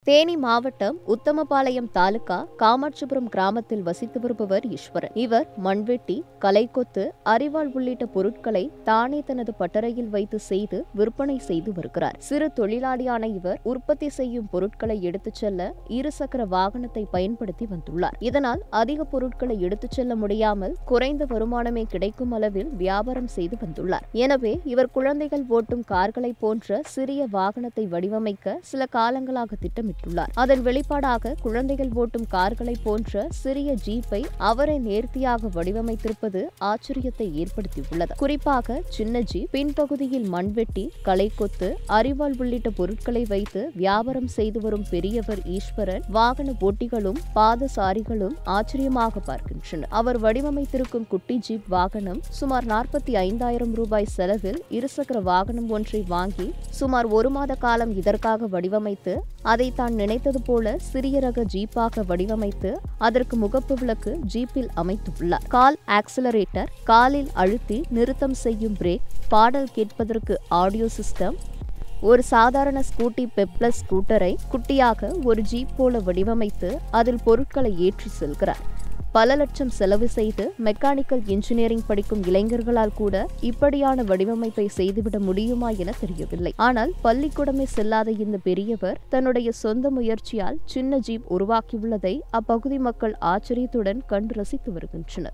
தேனி மாவட்டம் உத்தமபாளையம் தாலுகா காமாட்சிபுரம் கிராமத்தில் வசித்து வருபவர் ஈஸ்வரன் இவர் மண்வெட்டி கலைக்கொத்து அரிவாள் உள்ளிட்ட பொருட்களை தானே தனது பட்டறையில் வைத்து செய்து விற்பனை செய்து வருகிறார் சிறு தொழிலாளியான இவர் உற்பத்தி செய்யும் பொருட்களை எடுத்துச் செல்ல இருசக்கர வாகனத்தை பயன்படுத்தி வந்துள்ளார் இதனால் அதிக பொருட்களை எடுத்துச் செல்ல முடியாமல் குறைந்த வருமானமே கிடைக்கும் அளவில் வியாபாரம் செய்து வந்துள்ளார் எனவே இவர் குழந்தைகள் ஓட்டும் கார்களை போன்ற சிறிய வாகனத்தை வடிவமைக்க சில காலங்களாக திட்டமிட்டுள்ளார் அதன் வெளிப்பாடாக குழந்தைகள் ஓட்டும் கார்களை போன்ற சிறிய ஜீப்பை அவரே நேர்த்தியாக வடிவமைத்திருப்பது ஆச்சரியத்தை ஏற்படுத்தியுள்ளது குறிப்பாக சின்ன ஜீப் பின்பகுதியில் மண்வெட்டி களைக்கொத்து அரிவாள் உள்ளிட்ட பொருட்களை வைத்து வியாபாரம் செய்து வரும் பெரியவர் ஈஸ்வரன் வாகன ஓட்டிகளும் பாதசாரிகளும் ஆச்சரியமாக பார்க்கின்றனர் அவர் வடிவமைத்திருக்கும் குட்டி ஜீப் வாகனம் சுமார் நாற்பத்தி ஐந்தாயிரம் ரூபாய் செலவில் இருசக்கர வாகனம் ஒன்றை வாங்கி சுமார் ஒரு மாத காலம் இதற்காக வடிவமைத்து அதை தான் நினைத்தது போல சிறிய ரக ஜீப்பாக வடிவமைத்து அதற்கு முகப்பு விளக்கு ஜீப்பில் அமைத்துள்ளார் கால் ஆக்சிலரேட்டர் காலில் அழுத்தி நிறுத்தம் செய்யும் பிரேக் பாடல் கேட்பதற்கு ஆடியோ சிஸ்டம் ஒரு சாதாரண ஸ்கூட்டி பெப்ளஸ் ஸ்கூட்டரை குட்டியாக ஒரு ஜீப் போல வடிவமைத்து அதில் பொருட்களை ஏற்றி செல்கிறார் பல லட்சம் செலவு செய்து மெக்கானிக்கல் இன்ஜினியரிங் படிக்கும் இளைஞர்களால் கூட இப்படியான வடிவமைப்பை செய்துவிட முடியுமா என தெரியவில்லை ஆனால் பள்ளிக்கூடமே செல்லாத இந்த பெரியவர் தன்னுடைய சொந்த முயற்சியால் சின்ன ஜீப் உருவாக்கியுள்ளதை அப்பகுதி மக்கள் ஆச்சரியத்துடன் கண்டு ரசித்து வருகின்றனர்